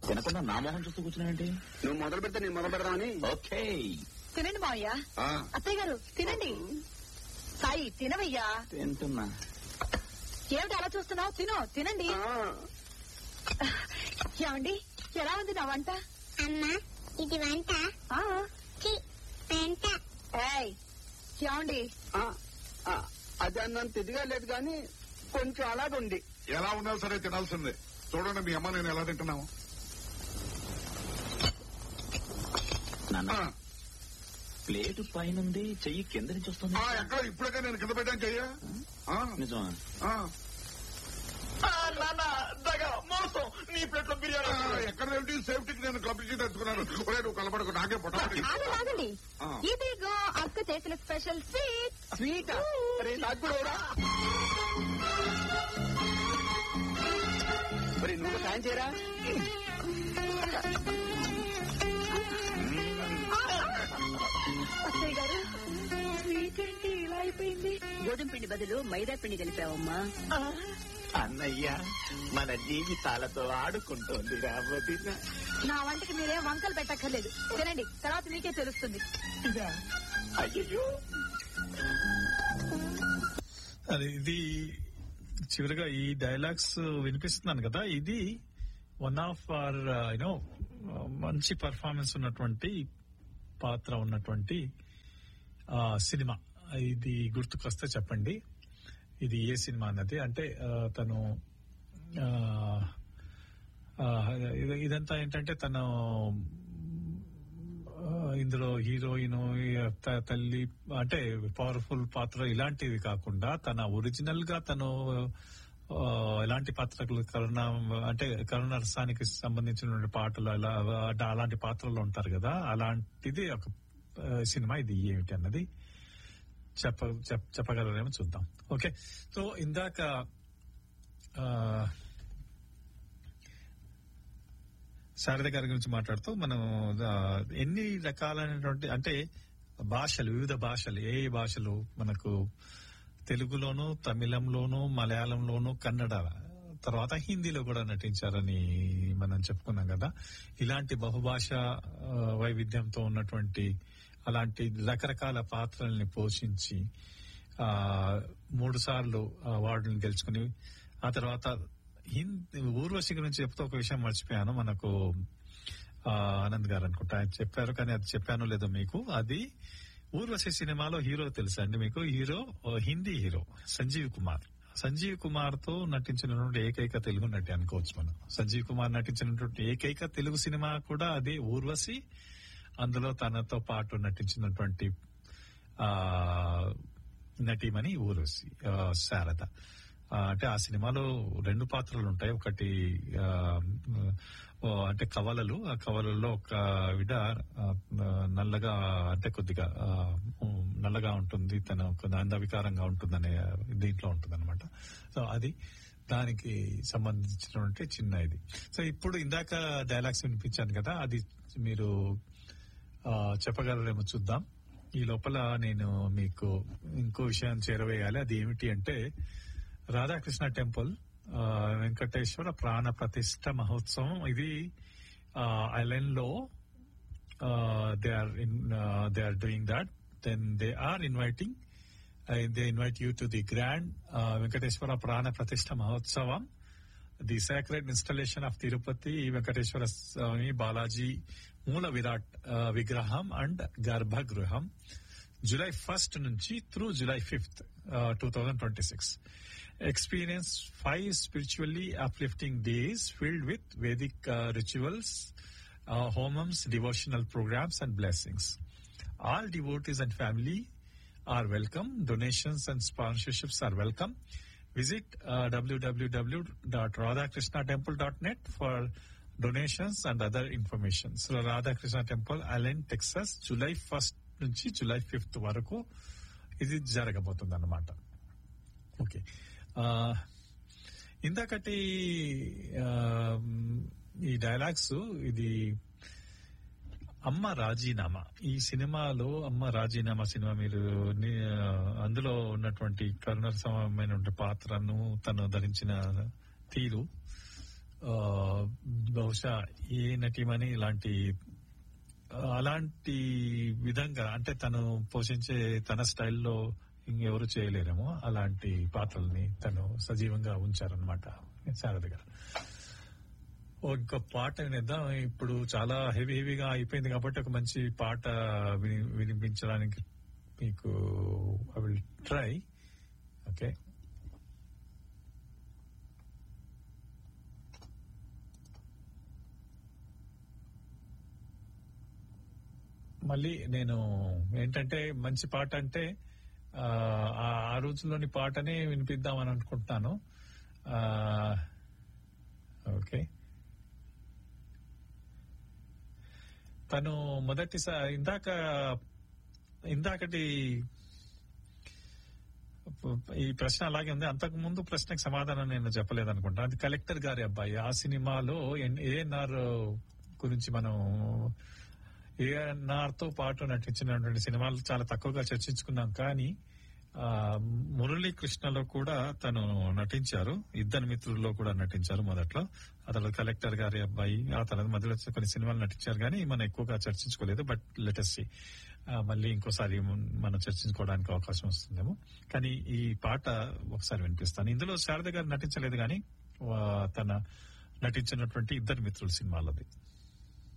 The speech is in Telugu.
తినకుండా నా మొహం చూస్తూ కూర్చున్నావేంటి నువ్వు మొదలు పెడితే నేను మొదలు పెడదామని ఓకే తినండి మావయ్య ఆ, అత్తయ్య గారు తినండి సాయి తినవయ్యా తింటున్నా ఏమిటి అలా చూస్తున్నావు తిను తినండి ఆ, ఏమండి ఎలా ఉంది నా వంట అమ్మా ఇది వంట ఆ, చి వంట ఏయ్ ఏమండి ఆ, ఆ, అది అన్నంత ఇదిగా లేదు కానీ కొంచెం అలాగే ఉంది ఎలా ఉన్నా సరే తినాల్సిందే చూడండి మీ అమ్మ నేను ఎలా తింటున్నాము నాన్న ఆ, ప్లేట్ పైనుంది చెయ్యి కింద నుంచి వస్తుంది ఆ, ఎక్కడ ఇప్పుడే నేను కింద పెట్టాను చెయ్యా ఆ, నిజమా ఆ, మోసం నీ ప్లేట్ లో ఆ, ఎక్కడ ఏంటి సేఫ్టీకి నేను కప్పించి తెచ్చుకున్నాను ఒరే నువ్వు కలపడకు నాకే పొట్టపడి ఆగండి ఆగండి ఆ. ఇదిగో అక్క చేసిన స్పెషల్ స్వీట్ స్వీట్ అరే నాకు కూడా ఎవరా మరి నువ్వు సాయం చేయరా అత్తయ్య గారు స్వీట్ ఏంటి ఇలా అయిపోయింది గోధుమ పిండి బదులు మైదా పిండి కలిపావమ్మా అన్నయ్య మన జీవితాలతో ఆడుకుంటోంది రాబోతున్న నా వంటకి మీరేం వంకలు పెట్టక్కర్లేదు తినండి తర్వాత మీకే తెలుస్తుంది అయ్యో అది ఇది చివరిగా ఈ డైలాగ్స్ వినిపిస్తున్నాను కదా ఇది వన్ ఆఫ్ ఆర్ యూనో మంచి పర్ఫార్మెన్స్ ఉన్నటువంటి పాత్ర ఉన్నటువంటి ఆ, సినిమా ఇది గుర్తుకొస్తే చెప్పండి ఇది ఏ సినిమా అన్నది అంటే ఆ, తను ఆ, ఆ, ఇది- ఇదంతా ఏంటంటే తను ఆ, ఇందులో హీరోయిన్ త- తల్లి అంటే పవర్ఫుల్ పాత్ర ఇలాంటివి కాకుండా తన ఒరిజినల్ గా తను ఆ, ఎలాంటి పాత్రలు కరుణ అంటే కరుణ రసానికి సంబంధించిన పాటలు అలా అంటే అలాంటి పాత్రలు ఉంటారు కదా అలాంటిది ఒక ఆ, సినిమా ఇది ఏమిటి అన్నది చెప్ప చెప్- చెప్పగలరేమో చూద్దాం ఓకే సో ఇందాక ఆ, శారద గారి గురించి మాట్లాడుతూ మనం ఆ, ఎన్ని రకాలైనటువంటి అంటే భాషలు వివిధ భాషలు ఏ ఏ భాషలు మనకు తెలుగులోను తమిళంలోను మలయాళంలోను కన్నడ తర్వాత హిందీలో కూడా నటించారని మనం చెప్పుకున్నాం కదా ఇలాంటి బహుభాష ఆ, వైవిధ్యంతో ఉన్నటువంటి అలాంటి రకరకాల పాత్రల్ని పోషించి ఆ మూడు సార్లు అవార్డులను గెలుచుకుని ఆ తర్వాత హిందీ ఊర్వశి గురించి చెప్తే ఒక విషయం మర్చిపోయాను మనకు ఆ, ఆనంద్ గారు అనుకుంటా ఆయన చెప్పారు కానీ అది చెప్పానో లేదో మీకు అది ఊర్వశి సినిమాలో హీరో తెలుసా అండి మీకు హీరో ఓ హిందీ హీరో సంజీవ్ కుమార్ సంజీవ్ కుమార్ తో నటించినటువంటి ఏకైక తెలుగు నటి అనుకోవచ్చు మనం సంజీవ్ కుమార్ నటించినటువంటి ఏకైక తెలుగు సినిమా కూడా అదే ఊర్వశి అందులో తనతో పాటు నటించినటువంటి ఆ నటీమణి ఊర్వశి ఆ, శారద ఆ, అంటే ఆ సినిమాలో రెండు పాత్రలు ఉంటాయి ఒకటి ఆ, ఓ, అంటే కవలలు ఆ కవలల్లో ఒక విడ ఆ, నల్లగా అంటే కొద్దిగా ఆ, నల్లగా ఉంటుంది తన కొద్ది అందవికారంగా ఉంటుందనే దీంట్లో ఉంటుంది అనమాట సో అది దానికి సంబంధించినటువంటి చిన్న ఇది సో ఇప్పుడు ఇందాక డైలాగ్స్ వినిపించాను కదా అది మీరు ఆ, చెప్పగలరేమో చూద్దాం ఈ లోపల నేను మీకు ఇంకో విషయం చేరవేయాలి అది ఏమిటి అంటే రాధాకృష్ణ టెంపుల్ ఆ, వెంకటేశ్వర ప్రాణ ప్రతిష్ట మహోత్సవం ఇది ఐలాండ్ లో they are in they are doing that then they are inviting they invite you to the grand Venkateswara Prana Pratishta Mahotsavam the sacred installation of Tirupati Venkateswara Swami Balaji Moola Virat uh, vigraham and garbhagriham July first నుంచి through July fifth two thousand twenty six experience five spiritually uplifting days filled with Vedic rituals homams devotional programs and blessings All devotees and family are welcome. Donations and sponsorships are welcome. Visit uh, www.radhakrishnatemple.net for donations and other information. So Radhakrishna Temple, Allen, Texas, July first నుంచి జూలై ఫిఫ్త్ వరకు ఇది జరగబోతుంది అన్నమాట ఓకే ఇందాకటి ఆ, ఈ డైలాగ్స్ ఇది అమ్మ రాజీనామా ఈ సినిమాలో అమ్మ రాజీనామా సినిమా మీరు ని- అందులో ఉన్నటువంటి కరుణరసమైన పాత్రను తను ధరించిన తీరు బహుశా ఏ నటిమని ఇలాంటి అలాంటి విధంగా అంటే తను పోషించే తన స్టైల్లో ఇంకెవరు చేయలేరేమో అలాంటి పాత్రల్ని తను సజీవంగా ఉంచారనమాట శారద గారు ఓ ఇంకో పాట వినిద్దాం ఇప్పుడు చాలా హెవీ హెవీగా అయిపోయింది కాబట్టి ఒక మంచి పాట విని- వినిపించడానికి మీకు ఐ విల్ ట్రై ఓకే మళ్ళీ నేను ఏంటంటే మంచి పాట అంటే ఆ, ఆ ఆ రోజుల్లోని పాటనే వినిపిద్దామని అనుకుంటున్నాను ఆ, ఓకే తను మొదటిసారి ఇందాక ఇందాకటి ఈ ప్రశ్న అలాగే ఉంది అంతకు ముందు ప్రశ్నకు సమాధానం నేను చెప్పలేదు అనుకుంటా అది కలెక్టర్ గారి అబ్బాయి ఆ సినిమాలో ఏఎన్ఆర్ గురించి మనం ఏఎన్ఆర్ తో పాటు నటించినటువంటి సినిమాలు చాలా తక్కువగా చర్చించుకున్నాం కానీ ఆ మురళీకృష్ణలో కూడా తను నటించారు ఇద్దరు మిత్రుల్లో కూడా నటించారు మొదట్లో ఆ తర్వాత కలెక్టర్ గారి అబ్బాయి ఆ తర్వాత మధ్యలో కొన్ని సినిమాలు నటించారు కానీ మనం ఎక్కువగా చర్చించుకోలేదు బట్ లెటెస్ట్ మళ్ళీ ఇంకోసారి మనం చర్చించుకోవడానికి అవకాశం వస్తుందేమో కానీ ఈ పాట ఒకసారి వినిపిస్తాను ఇందులో శారద గారు నటించలేదు కానీ ఆ, తన నటించినటువంటి ఇద్దరు మిత్రుల సినిమాలది